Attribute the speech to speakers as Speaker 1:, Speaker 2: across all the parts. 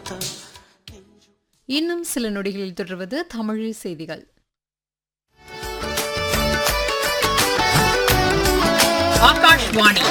Speaker 1: இன்னும் சில நொடிகளில் தொடர்வது தமிழ் செய்திகள்
Speaker 2: ஆகாஷ்வாணி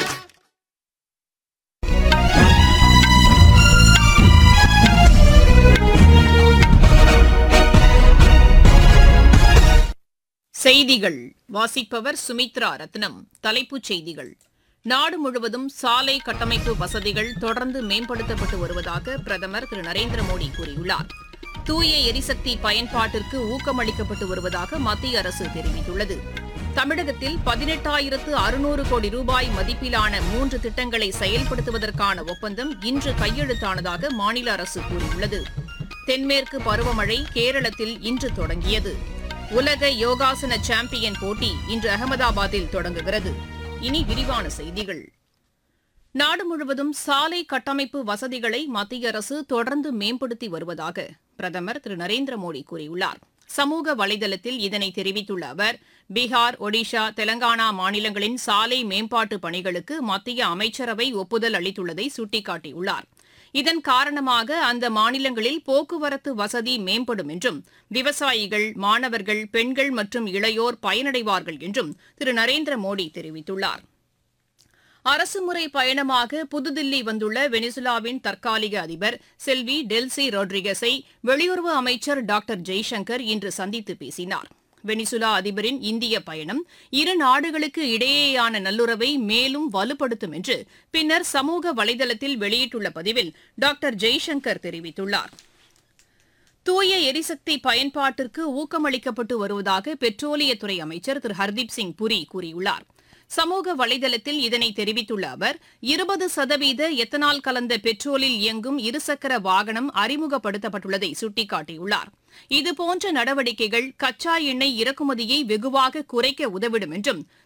Speaker 2: செய்திகள் வாசிப்பவர் சுமித்ரா ரத்னம் தலைப்புச் செய்திகள் நாடு முழுவதும் சாலை கட்டமைப்பு வசதிகள் தொடர்ந்து மேம்படுத்தப்பட்டு வருவதாக பிரதமர் திரு நரேந்திர மோடி கூறியுள்ளார் தூய எரிசக்தி பயன்பாட்டிற்கு ஊக்கமளிக்கப்பட்டு வருவதாக மத்திய அரசு தெரிவித்துள்ளது தமிழகத்தில் பதினெட்டாயிரத்து அறுநூறு கோடி ரூபாய் மதிப்பிலான மூன்று திட்டங்களை செயல்படுத்துவதற்கான ஒப்பந்தம் இன்று கையெழுத்தானதாக மாநில அரசு கூறியுள்ளது தென்மேற்கு பருவமழை கேரளத்தில் இன்று தொடங்கியது உலக யோகாசன சாம்பியன் போட்டி இன்று அகமதாபாத்தில் தொடங்குகிறது இனி விரிவான செய்திகள் நாடு முழுவதும் சாலை கட்டமைப்பு வசதிகளை மத்திய அரசு தொடர்ந்து மேம்படுத்தி வருவதாக பிரதமர் திரு நரேந்திர மோடி கூறியுள்ளார் சமூக வலைதளத்தில் இதனை தெரிவித்துள்ள அவர் பீகார் ஒடிஷா தெலங்கானா மாநிலங்களின் சாலை மேம்பாட்டு பணிகளுக்கு மத்திய அமைச்சரவை ஒப்புதல் அளித்துள்ளதை சுட்டிக்காட்டியுள்ளார் இதன் காரணமாக அந்த மாநிலங்களில் போக்குவரத்து வசதி மேம்படும் என்றும் விவசாயிகள் மாணவர்கள் பெண்கள் மற்றும் இளையோர் பயனடைவார்கள் என்றும் திரு நரேந்திர மோடி தெரிவித்துள்ளார் அரசுமுறை பயணமாக புதுதில்லி வந்துள்ள வெனிசுலாவின் தற்காலிக அதிபர் செல்வி டெல்சி ரோட்ரிகஸை வெளியுறவு அமைச்சர் டாக்டர் ஜெய்சங்கர் இன்று சந்தித்து பேசினார் வெனிசுலா அதிபரின் இந்திய பயணம் இரு நாடுகளுக்கு இடையேயான நல்லுறவை மேலும் வலுப்படுத்தும் என்று பின்னர் சமூக வலைதளத்தில் வெளியிட்டுள்ள பதிவில் டாக்டர் ஜெய்சங்கர் தெரிவித்துள்ளார் தூய எரிசக்தி பயன்பாட்டிற்கு ஊக்கமளிக்கப்பட்டு வருவதாக பெட்ரோலியத்துறை அமைச்சர் திரு ஹர்தீப் சிங் புரி கூறியுள்ளார் சமூக வலைதளத்தில் இதனை தெரிவித்துள்ள அவர் இருபது சதவீத எத்தனால் கலந்த பெட்ரோலில் இயங்கும் இருசக்கர வாகனம் அறிமுகப்படுத்தப்பட்டுள்ளதை சுட்டிக்காட்டியுள்ளார் இதுபோன்ற நடவடிக்கைகள் கச்சா எண்ணெய் இறக்குமதியை வெகுவாக குறைக்க உதவிடும் என்றும்